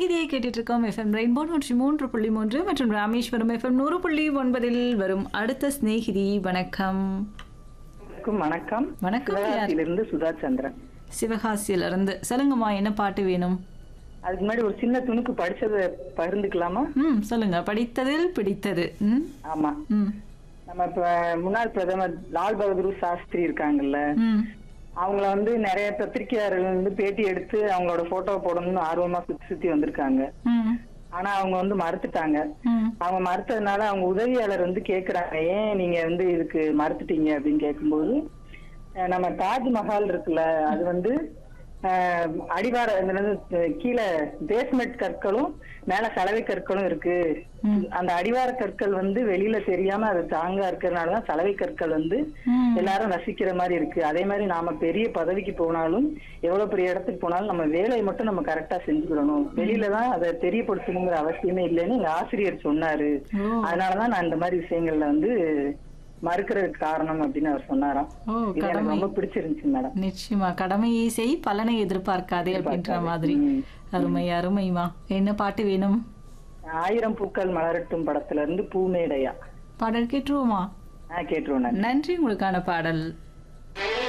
சிநேகிதியை கேட்டுட்டு இருக்கோம் FM rainbow நூற்றி மூன்று புள்ளி மூன்று மற்றும் ராமேஸ்வரம் எஃப்எம் நூறு புள்ளி ஒன்பதில் வரும் அடுத்த சிநேகிதி வணக்கம் வணக்கம் வணக்கம் வணக்கம் யார்? சிவகாசியிலிருந்து சுதா சந்திரன் சிவகாசியில இருந்து சொல்லுங்கம்மா என்ன பாட்டு வேணும் அதுக்கு முன்னாடி ஒரு சின்ன துணுக்கு படிச்சதை பகிர்ந்துக்கலாமா ம் சொல்லுங்க படித்ததில் பிடித்தது ம் ஆமா ம் நம்ம இப்ப முன்னாள் பிரதமர் லால் பகதூர் சாஸ்திரி இருக்காங்கல்ல ம் அவங்கள வந்து நிறைய பத்திரிகையாளர்கள் வந்து பேட்டி எடுத்து அவங்களோட போட்டோ போடணும்னு ஆர்வமா சுத்தி சுத்தி வந்திருக்காங்க ம் ஆனா அவங்க வந்து மறுத்துட்டாங்க ம் அவங்க மறுத்ததுனால அவங்க உதவியாளர் வந்து கேக்குறாங்க ஏன் நீங்க வந்து இதுக்கு மறுத்துட்டீங்க அப்படின்னு கேட்கும்போது அஹ் நம்ம தாஜ்மஹால் இருக்குல்ல அது வந்து அஹ், அடிவார இந்த வந்து, அஹ், கீழே பேஸ்மெண்ட் கற்களும் மேல சலவை கற்களும் இருக்கு ம். அந்த அடிவார கற்கள் வந்து வெளியில தெரியாம அது தாங்கா இருக்கிறதுனாலதான் சலவை கற்கள் வந்து ம். எல்லாரும் ரசிக்கிற மாதிரி இருக்கு அதே மாதிரி நாம பெரிய பதவிக்கு போனாலும் எவ்வளவு பெரிய இடத்துக்கு போனாலும் நம்ம வேலையை மட்டும் நம்ம கரெக்டா செஞ்சுக்கிடணும் வெளியில தான் அதை தெரியப்படுத்தணுங்கிற அவசியமே இல்லைன்னு எங்க ஆசிரியர் சொன்னாரு ஓ. அதனாலதான் நான் இந்த மாதிரி விஷயங்கள்ல வந்து மறுக்கிறதுக்கு காரணம் அப்படின்னு அவர் சொன்னாராம் ஓ இது எனக்கு கடமை ரொம்ப பிடிச்சிருந்துச்சு மேடம் நிச்சயமா கடமையை செய் பலனை எதிர்பார்க்காதே அப்படின்ற மாதிரி ம். அருமை அருமைமா என்ன பாட்டு வேணும் ஆயிரம் பூக்கள் மலரட்டும் படத்துல இருந்து பூமேடையா பாடல் கேட்டுருவோமா ஆஹ் கேட்டுருவேன் நான். நன்றி உங்களுக்கான பாடல்